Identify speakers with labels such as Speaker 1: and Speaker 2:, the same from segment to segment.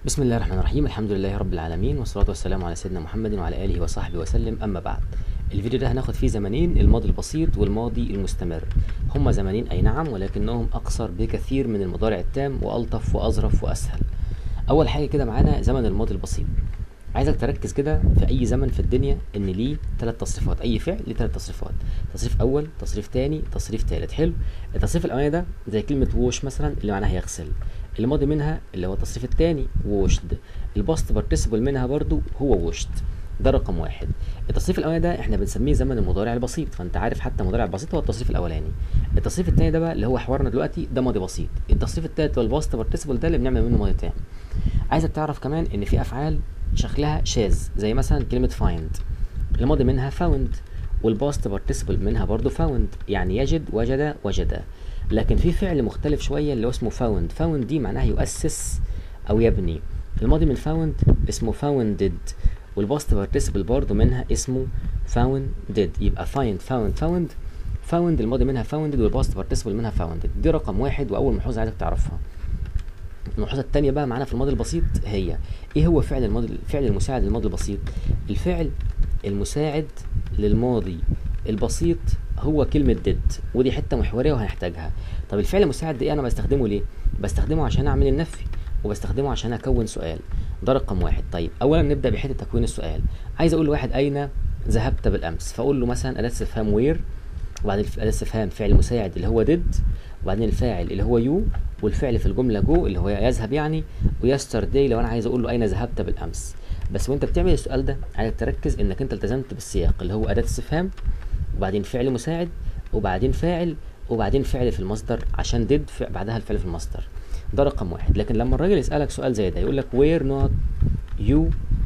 Speaker 1: بسم الله الرحمن الرحيم الحمد لله رب العالمين والصلاة والسلام على سيدنا محمد وعلى آله وصحبه وسلم أما بعد الفيديو ده هناخد فيه زمنين الماضي البسيط والماضي المستمر هما زمنين أي نعم ولكنهم أقصر بكثير من المضارع التام وألطف وأظرف وأسهل أول حاجة كده معانا زمن الماضي البسيط عايزك تركز كده في أي زمن في الدنيا إن ليه ثلاث تصريفات أي فعل ليه ثلاث تصريفات تصريف أول تصريف تاني تصريف تالت حلو التصريف الأولاني ده زي كلمة ووش مثلا اللي معناها يغسل الماضي منها اللي هو التصريف التاني ووشد الباست بارتيسيبل منها برضو هو ووشد ده رقم واحد التصريف الاولاني ده احنا بنسميه زمن المضارع البسيط فانت عارف حتى المضارع البسيط هو التصريف الاولاني التصريف الثاني ده بقى اللي هو حوارنا دلوقتي ده ماضي بسيط التصريف الثالث والباست بارتيسيبل ده اللي بنعمل منه ماضي تام عايزك تعرف كمان ان في افعال شكلها شاذ زي مثلا كلمه فايند الماضي منها فاوند والباست بارتيسيبل منها برضو فاوند يعني يجد وجد وجد لكن في فعل مختلف شويه اللي هو اسمه فاوند فاوند دي معناها يؤسس او يبني الماضي من فاوند اسمه فاوندد والباست بارتيسيبل برضه منها اسمه founded يبقى find found found found الماضي منها founded والباست بارتيسيبل منها founded دي رقم واحد واول ملحوظه عايزك تعرفها الملحوظه الثانيه بقى معانا في الماضي البسيط هي ايه هو فعل الماضي الفعل المساعد للماضي البسيط الفعل المساعد للماضي البسيط هو كلمة did ودي حتة محورية وهنحتاجها طب الفعل المساعد ده ايه انا بستخدمه ليه بستخدمه عشان اعمل النفي وبستخدمه عشان اكون سؤال ده رقم واحد طيب اولا نبدا بحته تكوين السؤال عايز اقول لواحد اين ذهبت بالامس فاقول له مثلا اداه استفهام وير وبعدين اداه استفهام فعل مساعد اللي هو did وبعدين الفاعل اللي هو يو والفعل في الجمله جو اللي هو يذهب يعني ويسترداي لو انا عايز اقول له اين ذهبت بالامس بس وانت بتعمل السؤال ده عايزك تركز انك انت التزمت بالسياق اللي هو اداه استفهام وبعدين فعل مساعد وبعدين فاعل وبعدين فعل في المصدر عشان did بعدها الفعل في المصدر ده رقم واحد لكن لما الراجل يسألك سؤال زي ده يقول لك where not you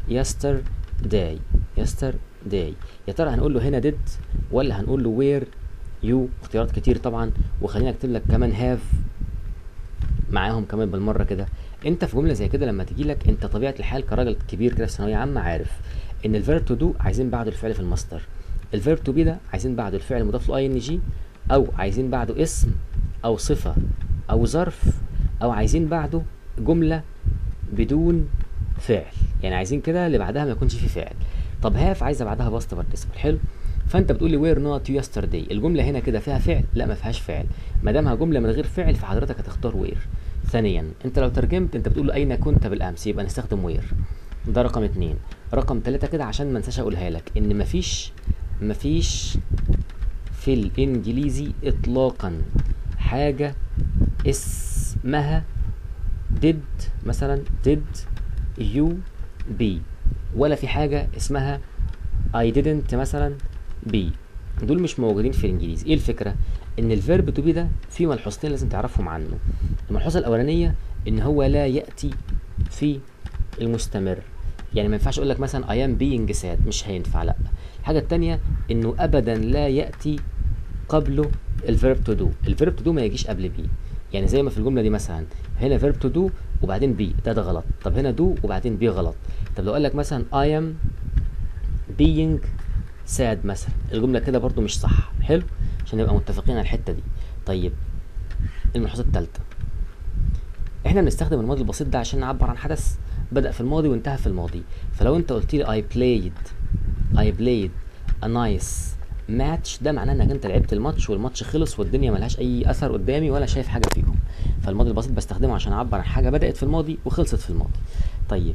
Speaker 1: yesterday yesterday يا ترى هنقول له هنا did ولا هنقول له where you اختيارات كتير طبعا وخلينا اكتب لك كمان have معاهم كمان بالمره كده انت في جمله زي كده لما تيجي لك انت طبيعه الحال كراجل كبير كده في ثانويه عامه عارف ان الفيرب تو دو عايزين بعده الفعل في المصدر الفيرب تو بي ده عايزين بعده الفعل المضاف له اي ان جي او عايزين بعده اسم او صفه او ظرف او عايزين بعده جمله بدون فعل يعني عايزين كده اللي بعدها ما يكونش فيه فعل طب هاف عايزه بعدها باست بارتيسيبل حلو فانت بتقول لي وير نوت يو يسترداي الجمله هنا كده فيها فعل لا ما فيهاش فعل ما دامها جمله من غير فعل فحضرتك هتختار وير ثانيا انت لو ترجمت انت بتقول له اين كنت بالامس يبقى نستخدم وير ده رقم اتنين رقم تلاتة كده عشان ما انساش اقولها لك ان مفيش مفيش في الانجليزي اطلاقا حاجه اسمها did مثلا did you be ولا في حاجة اسمها I didn't مثلا be دول مش موجودين في الانجليزي ايه الفكرة ان الفيرب تو بي ده في ملحوظتين لازم تعرفهم عنه الملحوظة الاولانية ان هو لا يأتي في المستمر يعني ما ينفعش اقول لك مثلا I am being sad مش هينفع لا الحاجة التانية انه ابدا لا يأتي قبله الفيرب تو دو الفيرب تو دو ما يجيش قبل بي يعني زي ما في الجمله دي مثلا هنا فيرب تو دو وبعدين بي ده ده غلط طب هنا دو وبعدين بي غلط طب لو قال لك مثلا I am being sad مثلا الجمله كده برضو مش صح حلو عشان نبقى متفقين على الحته دي طيب الملحوظه الثالثه احنا بنستخدم الماضي البسيط ده عشان نعبر عن حدث بدأ في الماضي وانتهى في الماضي فلو انت قلت لي I played I played a nice ماتش ده معناه انك انت لعبت الماتش والماتش خلص والدنيا ملهاش اي اثر قدامي ولا شايف حاجه فيهم فالماضي البسيط بستخدمه عشان اعبر عن حاجه بدات في الماضي وخلصت في الماضي طيب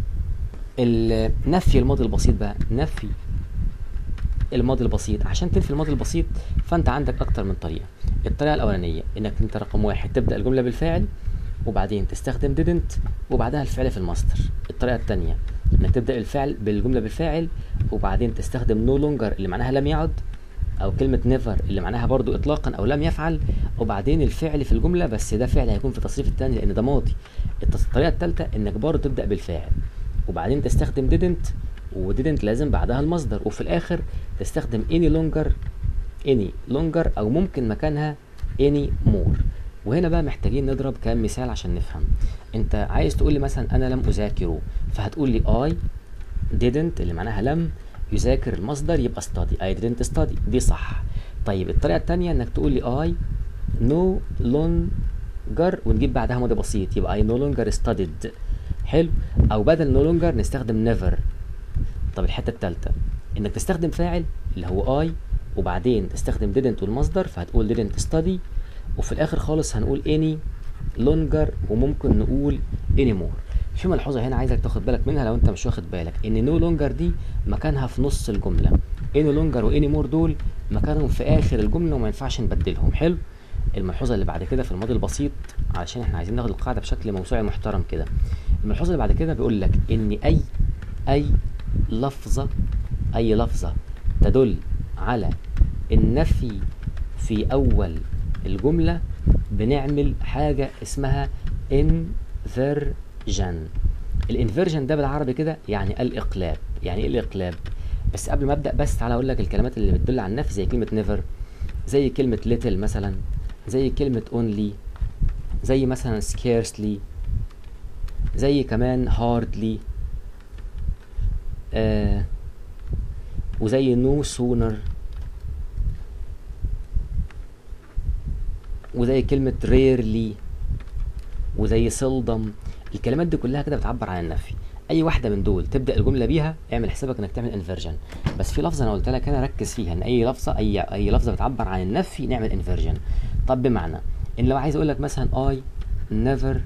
Speaker 1: نفي الماضي البسيط بقى نفي الماضي البسيط عشان تنفي الماضي البسيط فانت عندك اكتر من طريقه الطريقه الاولانيه انك انت رقم واحد تبدا الجمله بالفاعل وبعدين تستخدم didn't وبعدها الفعل في المصدر الطريقه الثانيه انك تبدا الفعل بالجمله بالفاعل وبعدين تستخدم no longer اللي معناها لم يعد او كلمه never اللي معناها برضو اطلاقا او لم يفعل وبعدين الفعل في الجمله بس ده فعل هيكون في التصريف الثاني لان ده ماضي الطريقه الثالثه انك برضو تبدا بالفاعل وبعدين تستخدم didn't وديدنت لازم بعدها المصدر وفي الاخر تستخدم any longer any longer او ممكن مكانها any more وهنا بقى محتاجين نضرب كام مثال عشان نفهم انت عايز تقول لي مثلا انا لم اذاكره فهتقول لي I didn't اللي معناها لم يذاكر المصدر يبقى study I didn't study دي صح طيب الطريقة التانية انك تقول لي I no longer ونجيب بعدها ماضي بسيط يبقى I no longer studied حلو او بدل نو لونجر نستخدم نيفر طب الحته الثالثه انك تستخدم فاعل اللي هو اي وبعدين تستخدم didn't والمصدر فهتقول didn't study وفي الاخر خالص هنقول any longer وممكن نقول anymore في ملحوظه هنا عايزك تاخد بالك منها لو انت مش واخد بالك ان no longer دي مكانها في نص الجمله any longer و anymore دول مكانهم في اخر الجمله وما ينفعش نبدلهم حلو الملحوظه اللي بعد كده في الماضي البسيط علشان احنا عايزين ناخد القاعده بشكل موسوعي محترم كده الملحوظه اللي بعد كده بيقول لك ان اي اي لفظه اي لفظه تدل على النفي في اول الجمله بنعمل حاجه اسمها انفرجن الانفرجن ده بالعربي كده يعني الاقلاب يعني ايه الاقلاب بس قبل ما ابدا بس تعالى اقول لك الكلمات اللي بتدل على النفي زي كلمه نيفر زي كلمه little مثلا زي كلمه only زي مثلا scarcely زي كمان hardly آه وزي no sooner وزي كلمة rarely وزي seldom الكلمات دي كلها كده بتعبر عن النفي اي واحده من دول تبدا الجمله بيها اعمل حسابك انك تعمل انفرجن بس في لفظه انا قلت لك هنا ركز فيها ان اي لفظه اي اي لفظه بتعبر عن النفي نعمل انفرجن طب بمعنى ان لو عايز اقول لك مثلا I never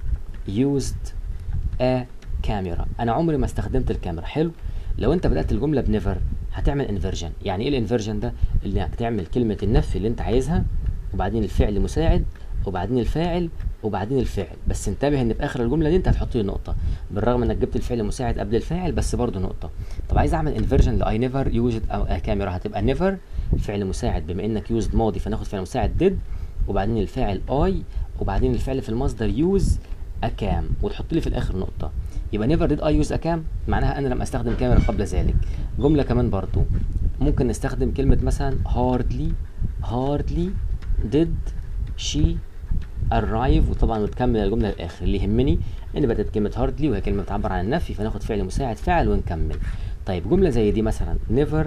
Speaker 1: used a camera انا عمري ما استخدمت الكاميرا حلو لو انت بدات الجمله بنيفر هتعمل انفرجن يعني ايه الانفرجن ده انك تعمل كلمه النفي اللي انت عايزها وبعدين الفعل مساعد وبعدين الفاعل وبعدين الفعل بس انتبه ان في اخر الجمله دي انت هتحط لي نقطه بالرغم انك جبت الفعل مساعد قبل الفاعل بس برضه نقطه طب عايز اعمل انفرجن لاي نيفر يوزد كاميرا هتبقى نيفر فعل مساعد بما انك يوزد ماضي فناخد فعل مساعد ديد وبعدين الفاعل اي وبعدين الفعل في المصدر يوز اكام وتحط لي في الاخر نقطه يبقى نيفر ديد اي يوز اكام معناها انا لم استخدم كاميرا قبل ذلك جمله كمان برضو ممكن نستخدم كلمه مثلا hardly hardly did she arrive وطبعا بتكمل الجمله للاخر اللي يهمني ان بدات كلمه هاردلي وهي كلمه بتعبر عن النفي فناخد فعل مساعد فعل ونكمل طيب جمله زي دي مثلا never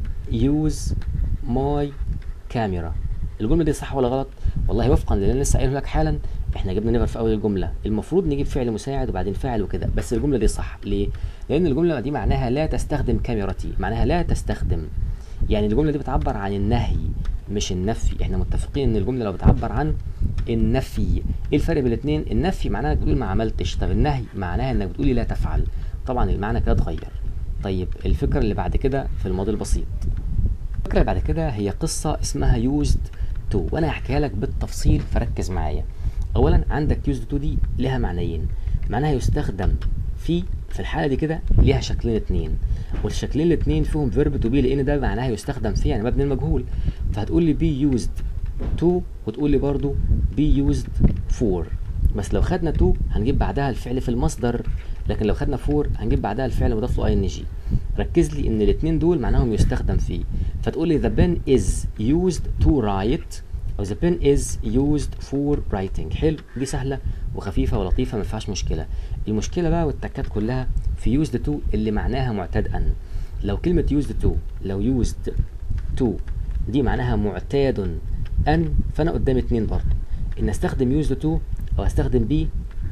Speaker 1: use my camera الجمله دي صح ولا غلط والله وفقا للي انا لسه قايله لك حالا احنا جبنا نيفر في اول الجمله المفروض نجيب فعل مساعد وبعدين فاعل وكده بس الجمله دي صح ليه لان الجمله دي معناها لا تستخدم كاميرتي معناها لا تستخدم يعني الجمله دي بتعبر عن النهي مش النفي احنا متفقين ان الجمله لو بتعبر عن النفي ايه الفرق بين الاثنين النفي معناها انك بتقول ما عملتش طب النهي معناها انك بتقولي لا تفعل طبعا المعنى كده اتغير طيب الفكره اللي بعد كده في الماضي البسيط الفكره اللي بعد كده هي قصه اسمها يوزد تو وانا هحكيها لك بالتفصيل فركز معايا اولا عندك يوزد تو دي لها معنيين معناها يستخدم في في الحاله دي كده ليها شكلين اتنين والشكلين الاتنين فيهم فيرب تو بي لان ده معناها يستخدم في يعني مبني المجهول فهتقول لي بي يوزد تو وتقول لي برضو بي يوزد فور بس لو خدنا تو هنجيب بعدها الفعل في المصدر لكن لو خدنا فور هنجيب بعدها الفعل مضاف له اي ان جي ركز لي ان الاثنين دول معناهم يستخدم فيه فتقول لي the pen is used to write او the pen is used for writing حلو دي سهله وخفيفه ولطيفه ما فيهاش مشكله المشكله بقى والتكات كلها في used to اللي معناها معتاد ان لو كلمه used to لو used to دي معناها معتاد ان فانا قدامي اتنين برضه ان استخدم used to او استخدم بي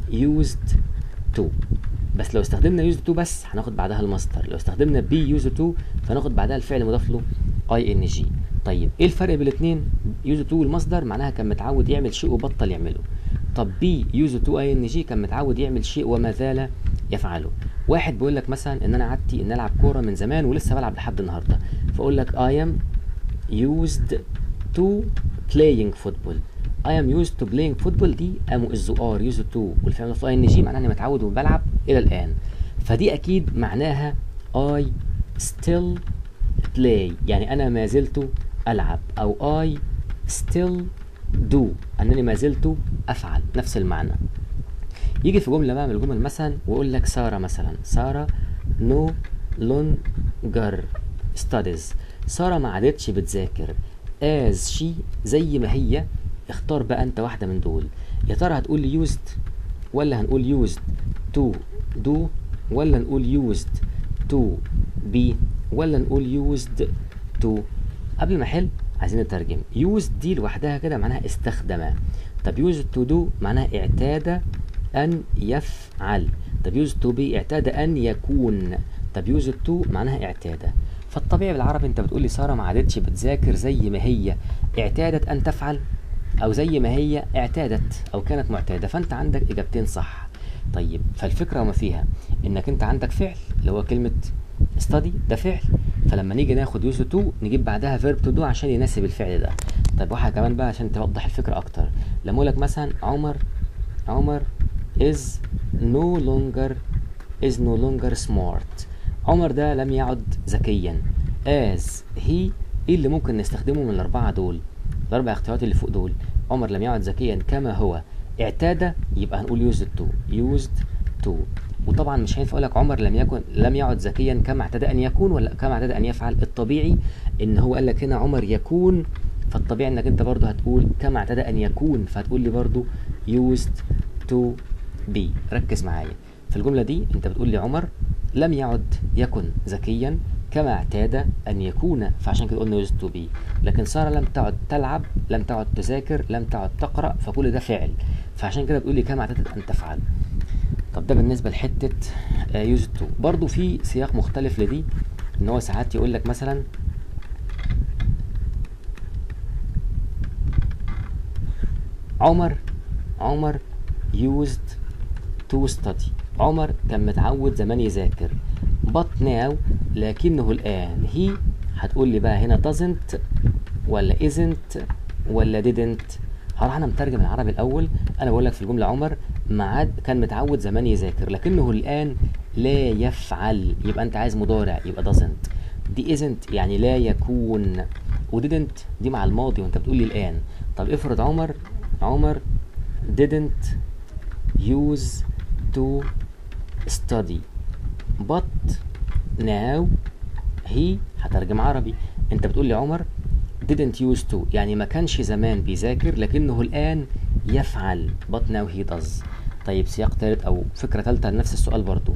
Speaker 1: used to بس لو استخدمنا used to بس هناخد بعدها المصدر لو استخدمنا بي used to فناخد بعدها الفعل مضاف له اي ان جي طيب ايه الفرق بين الاثنين used to والمصدر معناها كان متعود يعمل شيء وبطل يعمله طب بي used to اي ان جي كان متعود يعمل شيء وما زال يفعله واحد بيقول لك مثلا ان انا عادتي ان العب كوره من زمان ولسه بلعب لحد النهارده فاقول لك I am used to playing football I am used to playing football دي ام از ار used to والفعل في اي ان جي معناها اني متعود وبلعب الى الان فدي اكيد معناها I still play يعني انا ما زلت العب او I still do انني ما زلت افعل نفس المعنى يجي في جمله بقى من الجمل مثلا ويقول لك ساره مثلا ساره no longer studies ساره ما عادتش بتذاكر as she زي ما هي اختار بقى انت واحده من دول يا ترى هتقول لي used ولا هنقول used to do ولا نقول used to be ولا نقول used to قبل ما احل عايزين نترجم used دي لوحدها كده معناها استخدم طب used to do معناها اعتاد ان يفعل طب used to be اعتاد ان يكون طب used to معناها اعتاد فالطبيعي بالعربي انت بتقول لي ساره ما عادتش بتذاكر زي ما هي اعتادت ان تفعل او زي ما هي اعتادت او كانت معتاده فانت عندك اجابتين صح طيب فالفكره وما فيها انك انت عندك فعل اللي هو كلمه study ده فعل فلما نيجي ناخد used to نجيب بعدها verb to do عشان يناسب الفعل ده طيب واحد كمان بقى عشان توضح الفكره اكتر لما اقول لك مثلا عمر عمر is no longer is no longer smart عمر ده لم يعد ذكيا as he ايه اللي ممكن نستخدمه من الاربعه دول الاربع اختيارات اللي فوق دول عمر لم يعد ذكيا كما هو اعتاد يبقى هنقول used to used to وطبعا مش هينفع اقول لك عمر لم يكن لم يعد ذكيا كما اعتاد ان يكون ولا كما اعتاد ان يفعل الطبيعي ان هو قال لك هنا عمر يكون فالطبيعي انك انت برضه هتقول كما اعتاد ان يكون فهتقول لي برضه used to be ركز معايا في الجمله دي انت بتقول لي عمر لم يعد يكن ذكيا كما اعتاد ان يكون فعشان كده قلنا used to be لكن ساره لم تعد تلعب لم تعد تذاكر لم تعد تقرا فكل ده فعل فعشان كده بتقول لي كما اعتادت ان تفعل طب ده بالنسبه لحته used to برضه في سياق مختلف لدي ان هو ساعات يقول لك مثلا عمر عمر used to study عمر كان متعود زمان يذاكر but now لكنه الآن he هتقول لي بقى هنا doesn't ولا isn't ولا didn't هروح انا مترجم العربي الاول انا بقول لك في الجمله عمر معاد كان متعود زمان يذاكر لكنه الان لا يفعل يبقى انت عايز مضارع يبقى doesn't دي isn't يعني لا يكون و didn't دي مع الماضي وانت بتقول لي الان طب افرض عمر عمر didn't use to study but now he هترجم عربي انت بتقول لي عمر didn't use to يعني ما كانش زمان بيذاكر لكنه الآن يفعل but now he does طيب سياق ثالث أو فكرة ثالثة لنفس السؤال برضو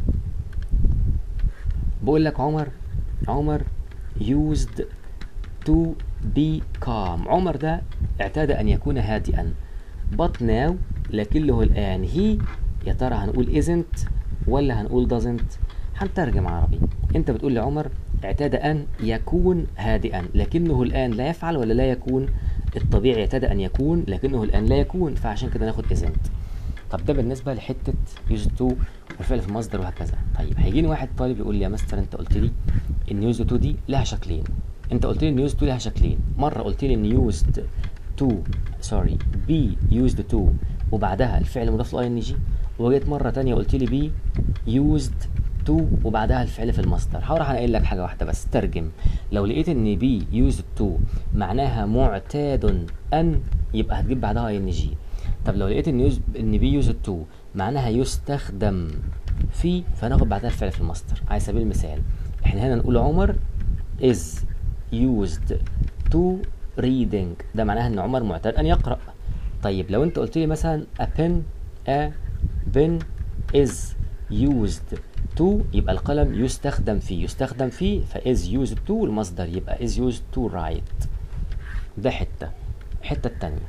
Speaker 1: بقول لك عمر عمر used to be calm عمر ده اعتاد أن يكون هادئا but now لكنه الآن he يا ترى هنقول isn't ولا هنقول doesn't هنترجم عربي انت بتقول لي عمر اعتاد ان يكون هادئا لكنه الان لا يفعل ولا لا يكون الطبيعي اعتاد ان يكون لكنه الان لا يكون فعشان كده ناخد isn't طب ده بالنسبه لحته used to والفعل في مصدر وهكذا طيب هيجيني واحد طالب يقول لي يا مستر انت قلت لي ان used to دي لها شكلين انت قلت لي ان used to لها شكلين مره قلت لي ان used to سوري be used to وبعدها الفعل مضاف له اي ان جي وجيت مره تانية قلت لي be used to وبعدها الفعل في المصدر هروح انا قايل لك حاجه واحده بس ترجم لو لقيت ان بي used to معناها معتاد ان يبقى هتجيب بعدها اي ان جي طب لو لقيت ان يوز ان بي used to معناها يستخدم في فناخد بعدها الفعل في المصدر على سبيل المثال احنا هنا نقول عمر is used to reading ده معناها ان عمر معتاد ان يقرا طيب لو انت قلت لي مثلا a pen a pen is used to يبقى القلم يستخدم فيه يستخدم فيه ف is used to المصدر يبقى is used to write ده حتة الحتة التانية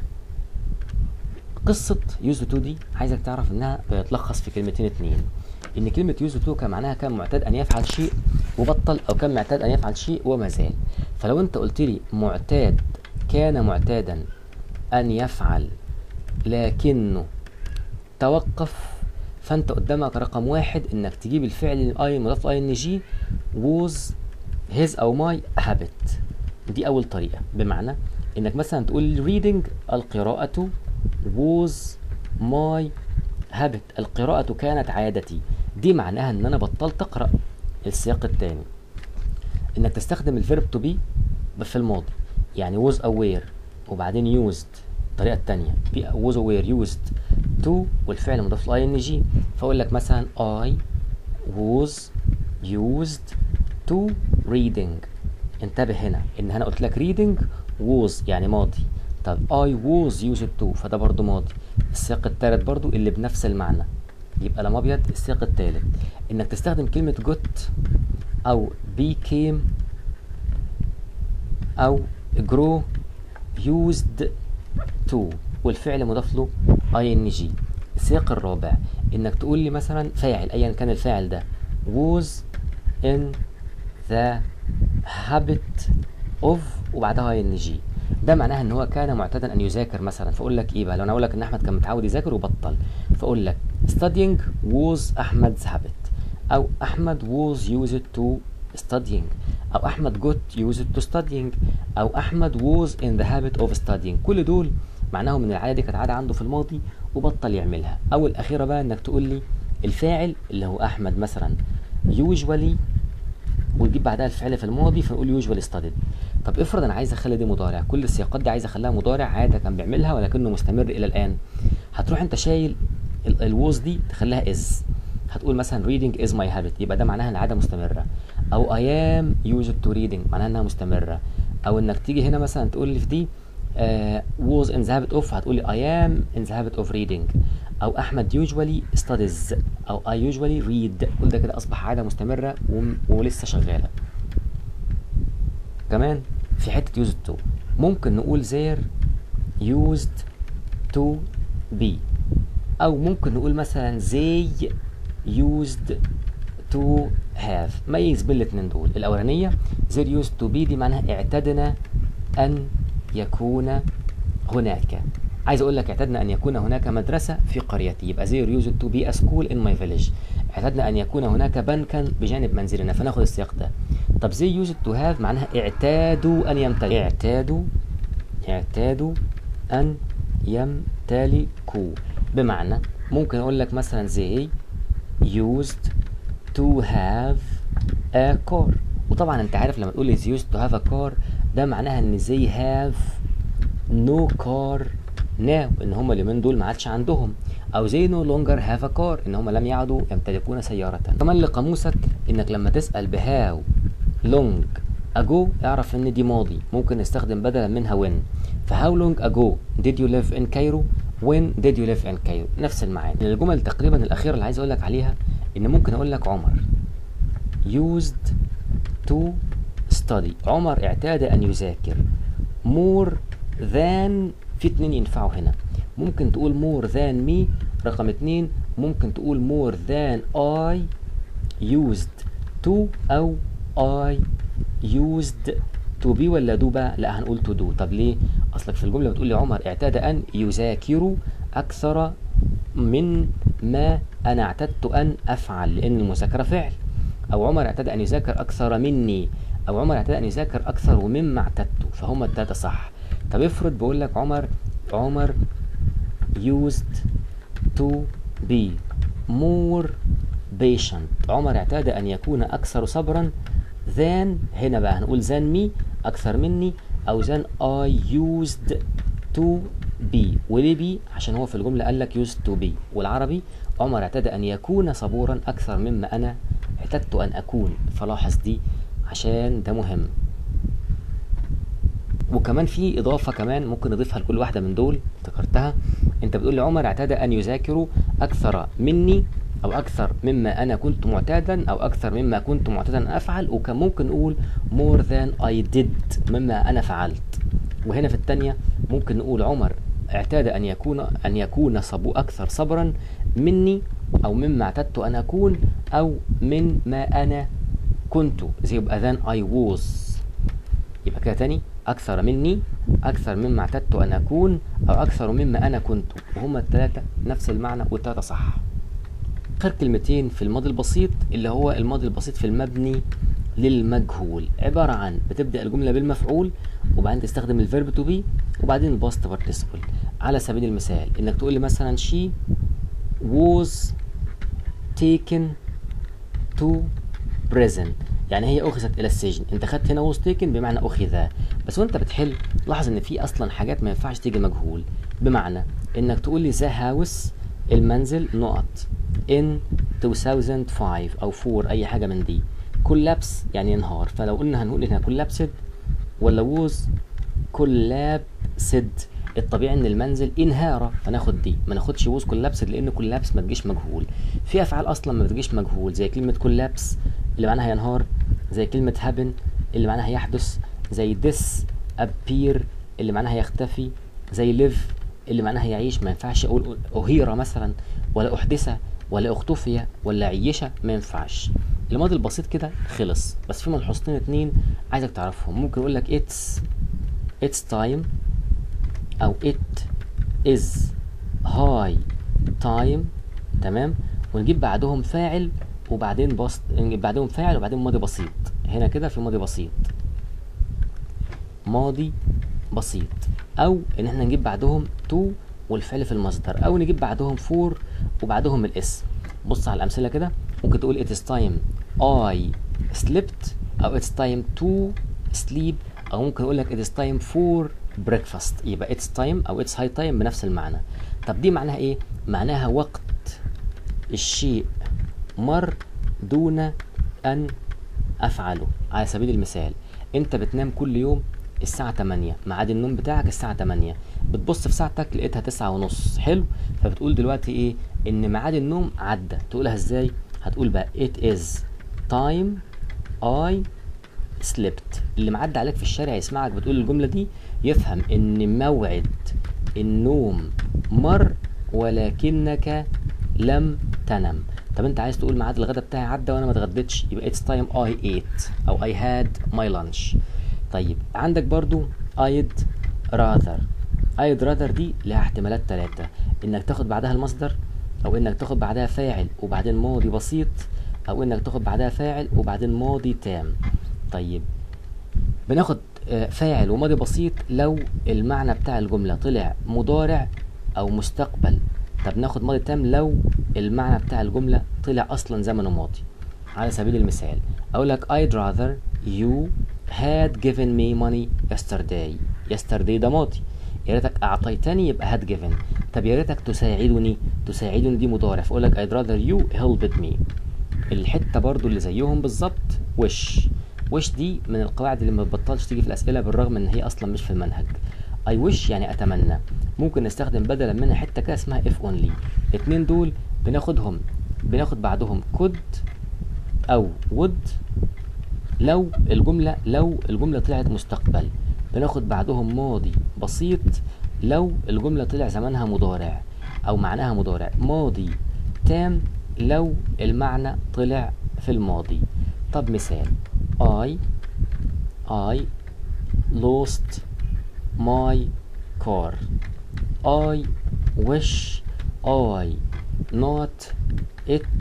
Speaker 1: قصة used to دي عايزك تعرف انها بتتلخص في كلمتين اتنين ان كلمة used to كان معناها كان معتاد ان يفعل شيء وبطل او كان معتاد ان يفعل شيء وما زال فلو انت قلت لي معتاد كان معتادا ان يفعل لكنه توقف فانت قدامك رقم واحد انك تجيب الفعل اي مضاف اي ان جي was his او my habit دي اول طريقه بمعنى انك مثلا تقول reading القراءه was my habit القراءه كانت عادتي دي معناها ان انا بطلت اقرا السياق الثاني انك تستخدم الفيرب to be في الماضي يعني was aware وبعدين used الطريقه الثانيه was aware used to والفعل مضاف له ان جي فاقول لك مثلا I was used to reading انتبه هنا ان انا قلت لك reading was يعني ماضي طب I was used to فده برضو ماضي السياق الثالث برضو اللي بنفس المعنى يبقى لما ابيض السياق الثالث انك تستخدم كلمة got او became او grow used to والفعل مضاف له اي ان جي السياق الرابع انك تقول لي مثلا فاعل ايا كان الفاعل ده was in the habit of وبعدها ان جي ده معناها ان هو كان معتادا ان يذاكر مثلا فاقول لك ايه بقى لو انا اقول لك ان احمد كان متعود يذاكر وبطل فاقول لك studying was احمد's habit او احمد was used to studying او احمد got used to studying او احمد was in the habit of studying كل دول معناهم ان العاده دي كانت عاده عنده في الماضي وبطل يعملها او الاخيره بقى انك تقول لي الفاعل اللي هو احمد مثلا usually وتجيب بعدها الفعل في الماضي فنقول usually studied طب افرض انا عايز اخلي دي مضارع كل السياقات دي عايز اخليها مضارع عاده كان بيعملها ولكنه مستمر الى الان هتروح انت شايل الوز دي تخليها از هتقول مثلا reading is my habit يبقى ده معناها العاده مستمره او I am used to reading معناها انها مستمره او انك تيجي هنا مثلا تقول لي في دي uh, was in the habit of هتقول لي I am in the habit of reading او احمد usually studies او I usually read كل ده كده اصبح عاده مستمره وم- ولسه شغاله كمان في حته used to ممكن نقول there used to be او ممكن نقول مثلا they used to have ميز بين الاتنين دول الاولانيه there used to be دي معناها اعتدنا ان يكون هناك عايز اقول لك اعتدنا ان يكون هناك مدرسه في قريتي يبقى there used to be a school in my village اعتدنا ان يكون هناك بنكا بجانب منزلنا فناخد السياق ده طب they used to have معناها اعتادوا ان يمتلكوا اعتادوا اعتادوا ان يمتلكوا بمعنى ممكن اقول لك مثلا they used to have a car وطبعا انت عارف لما تقول is used to have a car ده معناها ان they have no car now ان هم اليومين دول ما عادش عندهم او they no longer have a car ان هم لم يعدوا يمتلكون سيارة كمان لقاموسك انك لما تسأل بهاو long ago اعرف ان دي ماضي ممكن نستخدم بدلا منها when فهاو long ago did you live in Cairo when did you live in Cairo نفس المعاني من الجمل تقريبا الأخيرة اللي عايز أقول لك عليها إن ممكن أقول لك عمر used to study عمر اعتاد أن يذاكر more than في اتنين ينفعوا هنا ممكن تقول more than me رقم اتنين ممكن تقول more than I used to أو I used to be ولا do بقى لا هنقول to do طب ليه اصلك في الجمله بتقول لي عمر اعتاد ان يذاكر اكثر من ما انا اعتدت ان افعل لان المذاكره فعل او عمر اعتاد ان يذاكر اكثر مني او عمر اعتاد ان يذاكر اكثر مما اعتدت فهم التلاته صح طب افرض بقول لك عمر عمر used to be more patient عمر اعتاد ان يكون اكثر صبرا than هنا بقى هنقول than me اكثر مني او than I used to be وليه بي عشان هو في الجملة قال لك used to be والعربي عمر اعتاد ان يكون صبورا اكثر مما انا اعتدت ان اكون فلاحظ دي عشان ده مهم وكمان في اضافه كمان ممكن نضيفها لكل واحده من دول افتكرتها انت بتقول لي عمر اعتاد ان يذاكر اكثر مني او اكثر مما انا كنت معتادا او اكثر مما كنت معتادا ان افعل وكان ممكن نقول more than I did مما انا فعلت وهنا في الثانيه ممكن نقول عمر اعتاد ان يكون ان يكون صبو اكثر صبرا مني او مما اعتدت ان اكون او من ما انا كنت زي يبقى than I was يبقى كده تاني أكثر مني أكثر مما اعتدت أن أكون أو أكثر مما أنا كنت وهما التلاتة نفس المعنى والتلاتة صح آخر كلمتين في الماضي البسيط اللي هو الماضي البسيط في المبني للمجهول عبارة عن بتبدأ الجملة بالمفعول وبعدين تستخدم الفيرب تو بي وبعدين الباست بارتيسيبل على سبيل المثال انك تقول لي مثلا she was taken to prison يعني هي اخذت الى السجن انت خدت هنا was taken بمعنى اخذ بس وانت بتحل لاحظ ان في اصلا حاجات ما ينفعش تيجي مجهول بمعنى انك تقول لي ذا هاوس المنزل نقط in 2005 او 4 اي حاجه من دي كولابس يعني ينهار فلو قلنا هنقول هنا كولابسد ولا was كولابسد الطبيعي ان المنزل انهار فناخد دي ما ناخدش ووز كولابسد لان كولابس ما تجيش مجهول في افعال اصلا ما بتجيش مجهول زي كلمه كولابس اللي معناها ينهار زي كلمه هابن اللي معناها يحدث زي this appear اللي معناها يختفي زي live اللي معناها يعيش ما ينفعش اقول اهيره مثلا ولا احدث ولا اختفي ولا عيشه ما ينفعش الماضي البسيط كده خلص بس في ملحوظتين اتنين عايزك تعرفهم ممكن اقول لك it's it's time او it is high time تمام ونجيب بعدهم فاعل وبعدين بسط نجيب بعدهم فاعل وبعدين ماضي بسيط هنا كده في ماضي بسيط ماضي بسيط او ان احنا نجيب بعدهم تو والفعل في المصدر او نجيب بعدهم فور وبعدهم الاسم بص على الامثله كده ممكن تقول it is time I slept او it's time to sleep او ممكن اقول لك it is time for breakfast يبقى it's time او it's high time بنفس المعنى طب دي معناها ايه معناها وقت الشيء مر دون ان افعله على سبيل المثال انت بتنام كل يوم الساعة 8 ميعاد النوم بتاعك الساعة 8 بتبص في ساعتك لقيتها تسعة ونص حلو فبتقول دلوقتي ايه ان ميعاد النوم عدى تقولها ازاي هتقول بقى it is time I slept اللي معدي عليك في الشارع يسمعك بتقول الجملة دي يفهم ان موعد النوم مر ولكنك لم تنم طب انت عايز تقول ميعاد الغدا بتاعي عدى وانا ما اتغديتش يبقى it's time I ate او I had my lunch طيب عندك برضو I'd rather I'd rather دي لها احتمالات ثلاثة انك تاخد بعدها المصدر او انك تاخد بعدها فاعل وبعدين ماضي بسيط او انك تاخد بعدها فاعل وبعدين ماضي تام طيب بناخد آه، فاعل وماضي بسيط لو المعنى بتاع الجملة طلع مضارع او مستقبل طب ناخد ماضي تام لو المعنى بتاع الجملة طلع اصلا زمنه ماضي على سبيل المثال اقول لك I'd rather you had given me money yesterday yesterday ده ماضي يا ريتك اعطيتني يبقى had given طب يا ريتك تساعدني تساعدني دي مضارع فاقول لك I'd rather you helped me الحته برضو اللي زيهم بالظبط وش وش دي من القواعد اللي ما بتبطلش تيجي في الاسئله بالرغم ان هي اصلا مش في المنهج I wish يعني اتمنى ممكن نستخدم بدلا منها حته كده اسمها if only الاتنين دول بناخدهم بناخد بعدهم could او would لو الجمله لو الجمله طلعت مستقبل بناخد بعدهم ماضي بسيط لو الجمله طلع زمانها مضارع او معناها مضارع ماضي تام لو المعنى طلع في الماضي طب مثال I I lost my car I wish I not it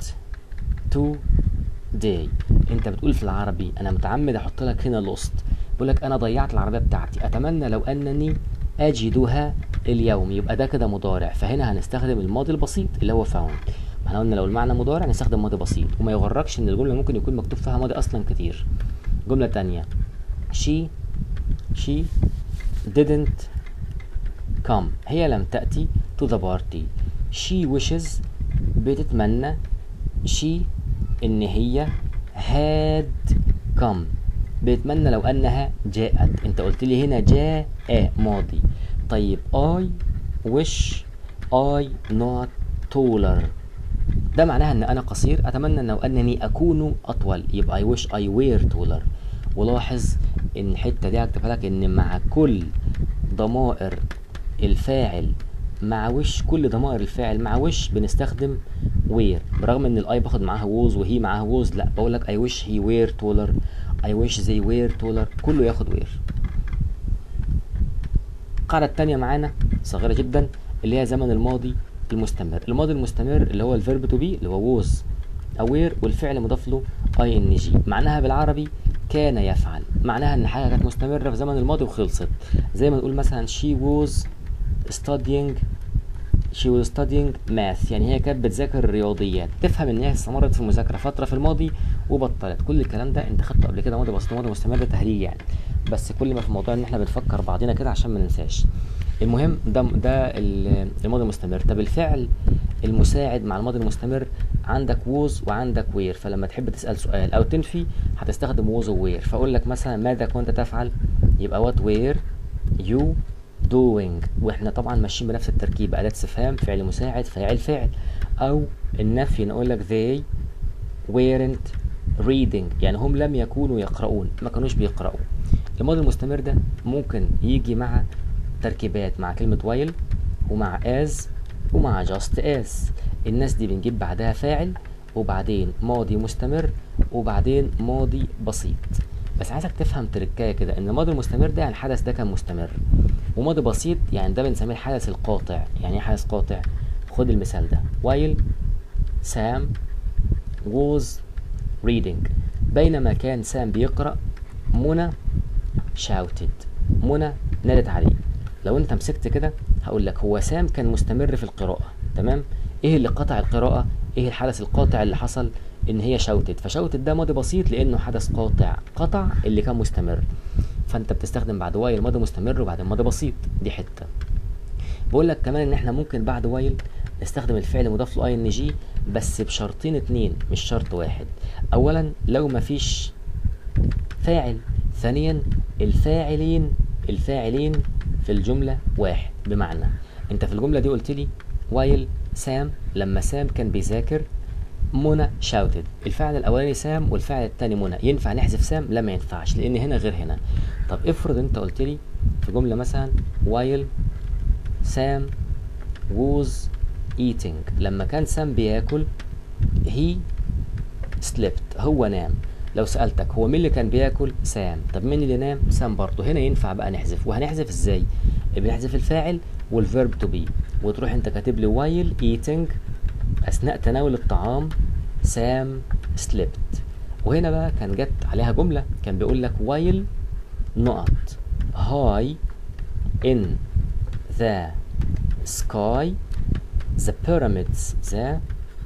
Speaker 1: today انت بتقول في العربي انا متعمد احط لك هنا lost بقول لك انا ضيعت العربيه بتاعتي اتمنى لو انني اجدها اليوم يبقى ده كده مضارع فهنا هنستخدم الماضي البسيط اللي هو found ما احنا قلنا لو المعنى مضارع نستخدم ماضي بسيط وما يغركش ان الجمله ممكن يكون مكتوب فيها ماضي اصلا كتير جمله تانية she she didn't come هي لم تأتي to the party she wishes بتتمنى she ان هي had come بتتمنى لو انها جاءت انت قلت لي هنا جاء ماضي طيب I wish I not taller ده معناها ان انا قصير اتمنى لو انني اكون اطول يبقى I wish I were taller ولاحظ ان الحته دي هكتبها لك ان مع كل ضمائر الفاعل مع وش كل ضمائر الفاعل مع وش بنستخدم وير برغم ان الاي باخد معاها ووز وهي معاها ووز لا بقول لك I wish he were taller I wish they were taller كله ياخد وير القاعدة التانية معانا صغيرة جدا اللي هي زمن الماضي المستمر الماضي المستمر اللي هو الفيرب تو بي اللي هو was aware والفعل مضاف له اي ان جي معناها بالعربي كان يفعل معناها ان حاجه كانت مستمره في زمن الماضي وخلصت زي ما نقول مثلا she was studying she was studying math يعني هي كانت بتذاكر الرياضيات تفهم ان هي استمرت في المذاكره فتره في الماضي وبطلت كل الكلام ده انت خدته قبل كده ماضي بسيط وماضي مستمر ده تهريج يعني بس كل ما في الموضوع ان احنا بنفكر بعضينا كده عشان ما ننساش المهم ده ده ال- الماضي المستمر طب الفعل المساعد مع الماضي المستمر عندك ووز وعندك وير فلما تحب تسأل سؤال او تنفي هتستخدم ووز ووير فاقول لك مثلا ماذا كنت تفعل يبقى وات وير يو doing واحنا طبعا ماشيين بنفس التركيب اداه استفهام فعل مساعد فاعل فعل او النفي نقول لك they weren't reading يعني هم لم يكونوا يقرؤون ما كانوش بيقرأوا الماضي المستمر ده ممكن يجي مع تركيبات مع كلمة while ومع as ومع just as الناس دي بنجيب بعدها فاعل وبعدين ماضي مستمر وبعدين ماضي بسيط بس عايزك تفهم تركايه كده ان الماضي المستمر ده يعني الحدث ده كان مستمر وماضي بسيط يعني ده بنسميه الحدث القاطع يعني ايه حدث قاطع خد المثال ده while Sam was reading بينما كان سام بيقرأ منى shouted منى نادت عليه لو انت مسكت كده هقول لك هو سام كان مستمر في القراءة تمام ايه اللي قطع القراءة ايه الحدث القاطع اللي حصل ان هي شوتت فشوتت ده ماضي بسيط لانه حدث قاطع قطع اللي كان مستمر فانت بتستخدم بعد وايل ماضي مستمر وبعدين ماضي بسيط دي حته بقول لك كمان ان احنا ممكن بعد وايل نستخدم الفعل مضاف له اي ان جي بس بشرطين اتنين مش شرط واحد اولا لو مفيش فاعل ثانيا الفاعلين الفاعلين في الجملة واحد بمعنى انت في الجملة دي قلت لي وايل سام لما سام كان بيذاكر منى شاوتد الفعل الاولاني سام والفعل الثاني منى ينفع نحذف سام لا ما ينفعش لان هنا غير هنا طب افرض انت قلت لي في جمله مثلا while سام was eating لما كان سام بياكل he slept هو نام لو سألتك هو مين اللي كان بياكل سام طب مين اللي نام سام برضه هنا ينفع بقى نحذف وهنحذف ازاي بنحذف الفاعل والفيرب تو بي وتروح انت كاتب لي while eating اثناء تناول الطعام سام slept وهنا بقى كان جت عليها جملة كان بيقول لك while نقط high in the sky the pyramids the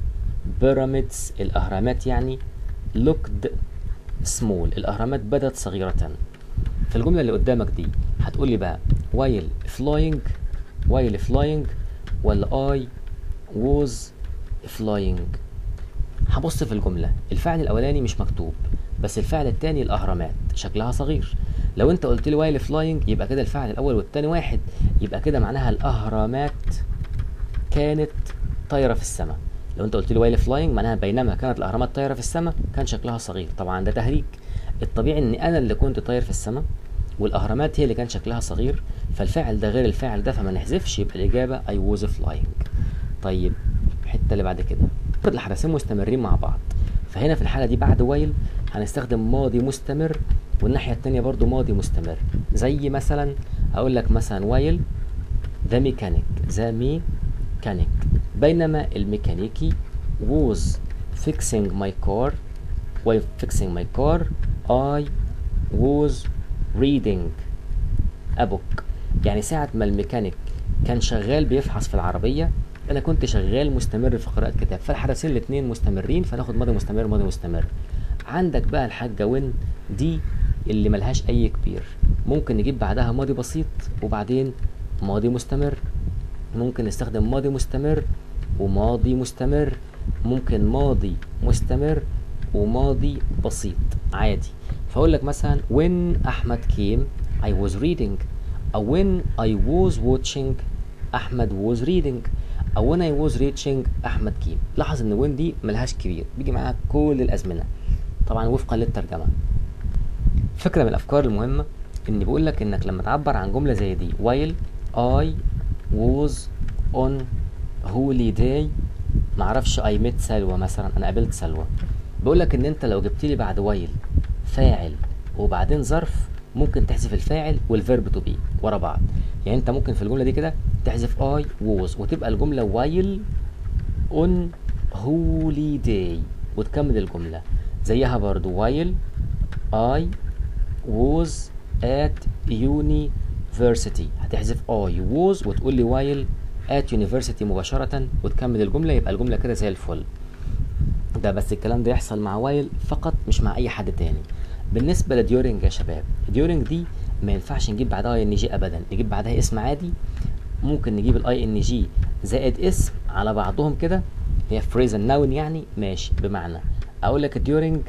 Speaker 1: pyramids الأهرامات يعني looked small الأهرامات بدت صغيرة في الجملة اللي قدامك دي هتقولي بقى while flying while flying ولا I was flying هبص في الجملة الفعل الأولاني مش مكتوب بس الفعل التاني الأهرامات شكلها صغير لو انت قلت لي while flying يبقى كده الفعل الأول والتاني واحد يبقى كده معناها الأهرامات كانت طايرة في السماء لو انت قلت لي while flying معناها بينما كانت الأهرامات طايرة في السماء كان شكلها صغير طبعا ده تهريج الطبيعي ان انا اللي كنت طاير في السماء والاهرامات هي اللي كان شكلها صغير فالفعل ده غير الفاعل ده فما نحذفش يبقى الاجابه I was flying طيب الحته اللي بعد كده افرض الحدثين مستمرين مع بعض فهنا في الحاله دي بعد وايل هنستخدم ماضي مستمر والناحيه التانية برضو ماضي مستمر زي مثلا اقول لك مثلا وايل ذا ميكانيك ذا ميكانيك بينما الميكانيكي was fixing my car while fixing my car I was reading a book يعني ساعة ما الميكانيك كان شغال بيفحص في العربية أنا كنت شغال مستمر في قراءة كتاب فالحدثين الاتنين مستمرين فناخد ماضي مستمر ماضي مستمر عندك بقى الحاجة وين دي اللي ملهاش أي كبير ممكن نجيب بعدها ماضي بسيط وبعدين ماضي مستمر ممكن نستخدم ماضي مستمر وماضي مستمر ممكن ماضي مستمر وماضي بسيط عادي فاقول لك مثلا when احمد came I was reading او when I was watching احمد was reading او when I was reaching احمد came لاحظ ان when دي ملهاش كبير بيجي معاها كل الازمنه طبعا وفقا للترجمه فكره من الافكار المهمه ان بيقول لك انك لما تعبر عن جمله زي دي while I was on holiday معرفش I met سلوى مثلا انا قابلت سلوى بيقول لك ان انت لو جبت لي بعد وايل فاعل وبعدين ظرف ممكن تحذف الفاعل والفيرب تو بي ورا بعض يعني انت ممكن في الجمله دي كده تحذف اي ووز وتبقى الجمله وايل اون holiday وتكمل الجمله زيها برضو وايل I was at university هتحذف I was وتقول لي while at university مباشرة وتكمل الجملة يبقى الجملة كده زي الفل ده بس الكلام ده يحصل مع وايل فقط مش مع اي حد تاني بالنسبه لديورنج يا شباب ديورنج دي ما ينفعش نجيب بعدها اي ان جي ابدا نجيب بعدها اسم عادي ممكن نجيب الاي ان جي زائد اسم على بعضهم كده هي فريزن ناون يعني ماشي بمعنى اقول لك ديورنج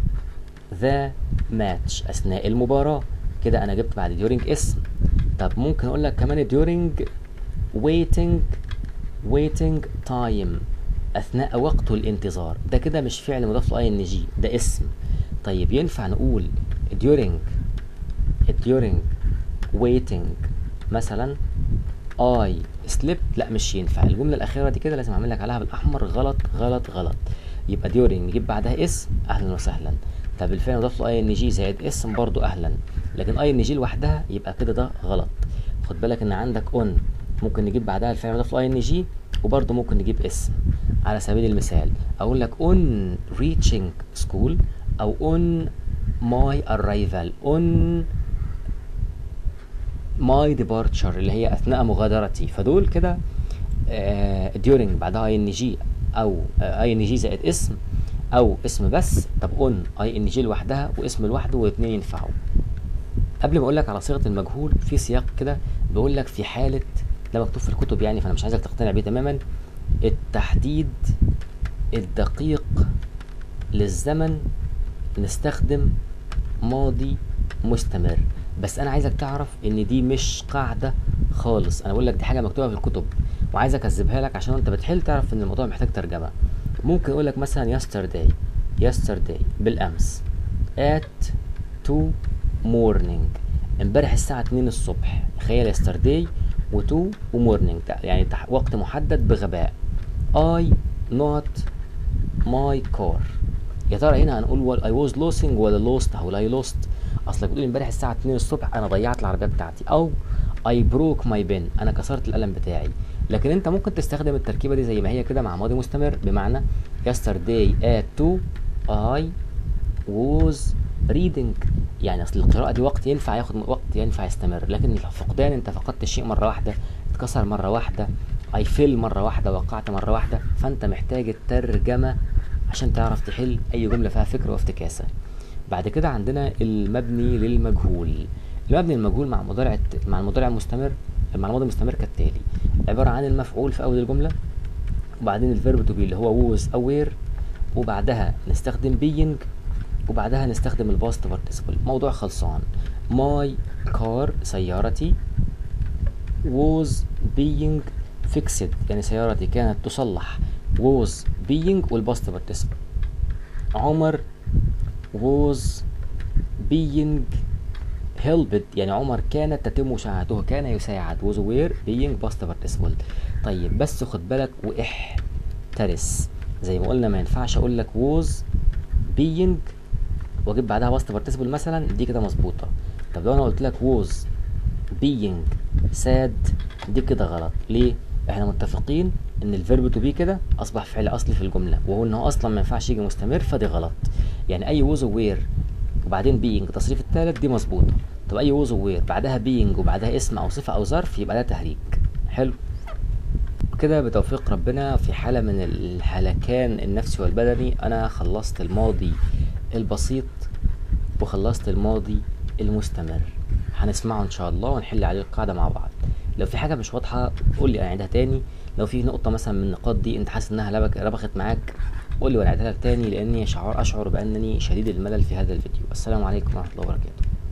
Speaker 1: ذا ماتش اثناء المباراه كده انا جبت بعد ديورنج اسم طب ممكن اقول لك كمان ديورنج waiting waiting time اثناء وقت الانتظار ده كده مش فعل مضاف له اي ان جي ده اسم طيب ينفع نقول during during waiting مثلا I سليبت لا مش ينفع الجمله الاخيره دي كده لازم اعمل لك عليها بالاحمر غلط غلط غلط يبقى during نجيب بعدها اسم اهلا وسهلا طب الفعل مضاف له اي ان جي زائد اسم برضو اهلا لكن اي ان جي لوحدها يبقى كده ده غلط خد بالك ان عندك اون ممكن نجيب بعدها الفعل مضاف له اي ان جي وبرضه ممكن نجيب اسم على سبيل المثال اقول لك on reaching school او on my arrival on my departure اللي هي اثناء مغادرتي فدول كده آه during بعدها اي ان جي او اي ان جي زائد اسم او اسم بس طب اون اي ان جي لوحدها واسم لوحده والاثنين ينفعوا قبل ما اقول لك على صيغه المجهول في سياق كده بيقول لك في حاله ده مكتوب في الكتب يعني فانا مش عايزك تقتنع بيه تماما التحديد الدقيق للزمن نستخدم ماضي مستمر بس انا عايزك تعرف ان دي مش قاعده خالص انا بقول لك دي حاجه مكتوبه في الكتب وعايز اكذبها لك عشان انت بتحل تعرف ان الموضوع محتاج ترجمه ممكن اقول لك مثلا yesterday yesterday بالامس at 2 morning امبارح الساعه 2 الصبح تخيل yesterday و2 ومورنينج يعني وقت محدد بغباء I not my car يا ترى هنا هنقول I was losing ولا lost او I lost اصلك بتقول امبارح الساعه 2 الصبح انا ضيعت العربيه بتاعتي او I broke my pen انا كسرت القلم بتاعي لكن انت ممكن تستخدم التركيبه دي زي ما هي كده مع ماضي مستمر بمعنى yesterday at 2 I was reading يعني اصل القراءه دي وقت ينفع ياخد وقت ينفع يستمر لكن الفقدان انت فقدت الشيء مره واحده اتكسر مره واحده اي فيل مره واحده وقعت مره واحده فانت محتاج الترجمه عشان تعرف تحل اي جمله فيها فكره وافتكاسه بعد كده عندنا المبني للمجهول المبني للمجهول مع مضارع مع المضارع المستمر مع الماضي المستمر كالتالي عباره عن المفعول في اول الجمله وبعدين الفيرب تو بي اللي هو ووز اوير وبعدها نستخدم بينج وبعدها نستخدم الباست بارتيسيبل موضوع خلصان ماي كار سيارتي was being fixed يعني سيارتي كانت تصلح was being والباست بارتيسيبل عمر was being helped يعني عمر كانت تتم مساعدته كان يساعد was were being past participle طيب بس خد بالك واحترس زي ما قلنا ما ينفعش اقول لك was being واجيب بعدها past participle مثلا دي كده مظبوطه طب لو انا قلت لك was being sad دي كده غلط ليه احنا متفقين ان الفيرب تو بي كده اصبح فعل اصلي في الجمله وهو ان هو اصلا ما ينفعش يجي مستمر فدي غلط يعني اي was aware وبعدين being التصريف الثالث دي مظبوطه طب اي was aware بعدها being وبعدها اسم او صفه او ظرف يبقى ده تهريج حلو كده بتوفيق ربنا في حاله من الهلكان النفسي والبدني انا خلصت الماضي البسيط وخلصت الماضي المستمر هنسمعه ان شاء الله ونحل عليه القاعده مع بعض لو في حاجه مش واضحه قول لي اعيدها تاني لو في نقطه مثلا من النقاط دي انت حاسس انها لبك ربخت معاك قول لي وانا اعيدها لك تاني لاني اشعر اشعر بانني شديد الملل في هذا الفيديو السلام عليكم ورحمه الله وبركاته